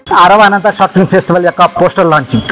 ఆరవ Anantha short film festival యొక్క poster launching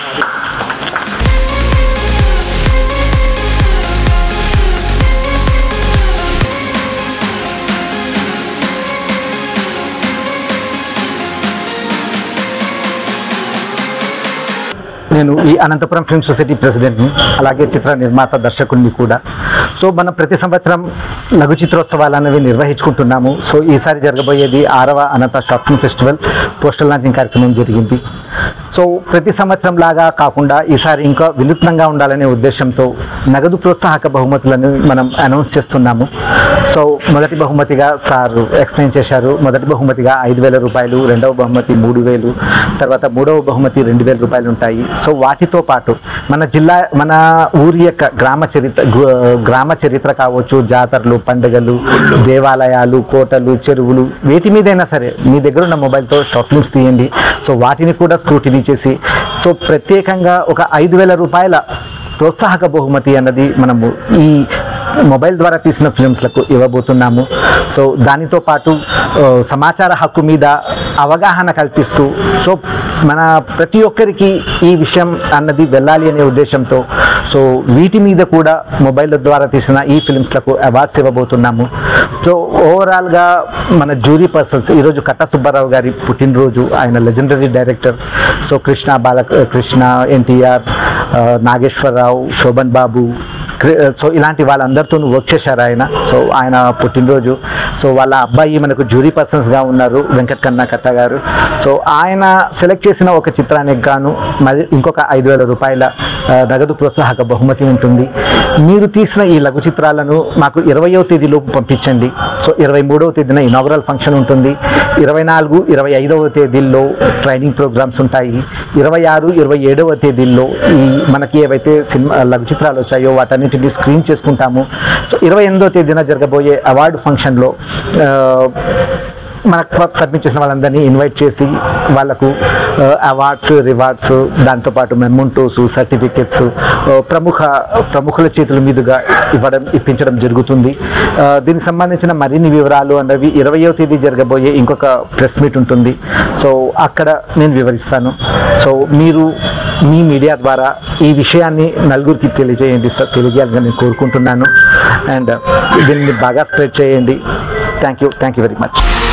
నేను ఈ అనంతపురం ఫిల్మ్ సొసైటీ ప్రెసిడెంట్ని అలాగే చిత్ర నిర్మాత దర్శకుడిని కూడా సో మనం ప్రతి సంవత్సరం లఘు చిత్రోత్సవాలు అనేవి నిర్వహించుకుంటున్నాము సో ఈసారి జరగబోయేది ఆరవ Anantha short film festival poster launching కార్యక్రమం జరిగింది సో ప్రతి సంవత్సరం లాగా కాకుండా ఈసారి ఇంకా వినూత్నంగా ఉండాలనే ఉద్దేశంతో నగదు ప్రోత్సాహక బహుమతులను మనం అనౌన్స్ చేస్తున్నాము సో మొదటి బహుమతిగా సార్ ఎక్స్ప్లెయిన్ చేశారు మొదటి బహుమతిగా ఐదు వేల రూపాయలు రెండవ బహుమతి మూడు వేలు తర్వాత మూడవ బహుమతి రెండు వేల రూపాయలు ఉంటాయి సో వాటితో పాటు మన జిల్లా మన ఊరి యొక్క గ్రామ చరిత్ర గు- గ్రామ చరిత్ర కావచ్చు జాతరలు పండుగలు దేవాలయాలు కోటలు చెరువులు వేటి మీదైనా సరే మీ దగ్గర ఉన్న మొబైల్తో షార్ట్ ఫిల్మ్స్ తీయండి సో వాటిని కూడా స్క్రూటినీ చేసి సో ప్రత్యేకంగా ఒక ఐదు వేల రూపాయల ప్రోత్సాహక బహుమతి అన్నది మనము ఈ మొబైల్ ద్వారా తీసిన ఫిల్మ్స్లకు ఇవ్వబోతున్నాము సో దానితో పాటు ఆ, సమాచార హక్కు మీద అవగాహన కల్పిస్తూ సో మన ప్రతి ఒక్కరికి ఈ విషయం అన్నది వెళ్ళాలి అనే ఉద్దేశంతో సో వీటి మీద కూడా మొబైల్ ద్వారా తీసిన ఈ ఫిల్మ్స్లకు అవార్డ్స్ ఇవ్వబోతున్నాము సో ఓవరాల్గా మన జ్యూరీ పర్సన్స్ ఈరోజు కట్ట సుబ్బారావు గారి పుట్టినరోజు ఆయన legendary director so Krishna Balakrishna NTR Nageswara Rao Sobhan Babu క్రి- సో ఇలాంటి వాళ్ళందరితో వర్క్ చేశారు ఆయన సో ఆయన పుట్టినరోజు సో వాళ్ళ అబ్బాయి మనకు జ్యూరీ పర్సన్స్గా ఉన్నారు వెంకట్ కన్నా కట్ట గారు సో ఆయన సెలెక్ట్ చేసిన ఒక చిత్రానికి గాను మరి ఇంకొక ఐదు వేల రూపాయల ఆ, నగదు ప్రోత్సాహక బహుమతి ఉంటుంది మీరు తీసిన ఈ లఘు చిత్రాలను మాకు ఇరవయో తేదీలోపు పంపించండి సో ఇరవై మూడవ తేదీన ఇనాగరల్ ఫంక్షన్ ఉంటుంది ఇరవై నాలుగు ఇరవై ఐదవ తేదీల్లో ట్రైనింగ్ ప్రోగ్రామ్స్ ఉంటాయి ఇరవై ఆరు ఇరవై ఏడవ తేదీల్లో ఈ మనకి ఏవైతే సినిమా లఘు చిత్రాలు వచ్చాయో వాటన్నిటిని స్క్రీన్ చేసుకుంటాము సో ఇరవై ఎనిమిదో తేదీన జరగబోయే అవార్డు ఫంక్షన్లో ఆ, మనకు సబ్మిట్ చేసిన వాళ్ళందరినీ ఇన్వైట్ చేసి వాళ్ళకు అవార్డ్స్ రివార్డ్స్ దాంతోపాటు మెమోంటోస్ సర్టిఫికెట్స్ ప్రముఖ ప్రముఖుల చేతుల మీదుగా ఇవ్వడం ఇప్పించడం జరుగుతుంది ఆ, దీనికి సంబంధించిన మరిన్ని వివరాలు అన్నవి ఇరవయో తేదీ జరగబోయే ఇంకొక ప్రెస్ మీట్ ఉంటుంది సో అక్కడ నేను వివరిస్తాను సో మీరు మీ మీడియా ద్వారా ఈ విషయాన్ని నలుగురికి తెలియజేయండి సార్ తెలియజేయాలని నేను కోరుకుంటున్నాను అండ్ దీన్ని బాగా స్ప్రెడ్ చేయండి thank you thank you very much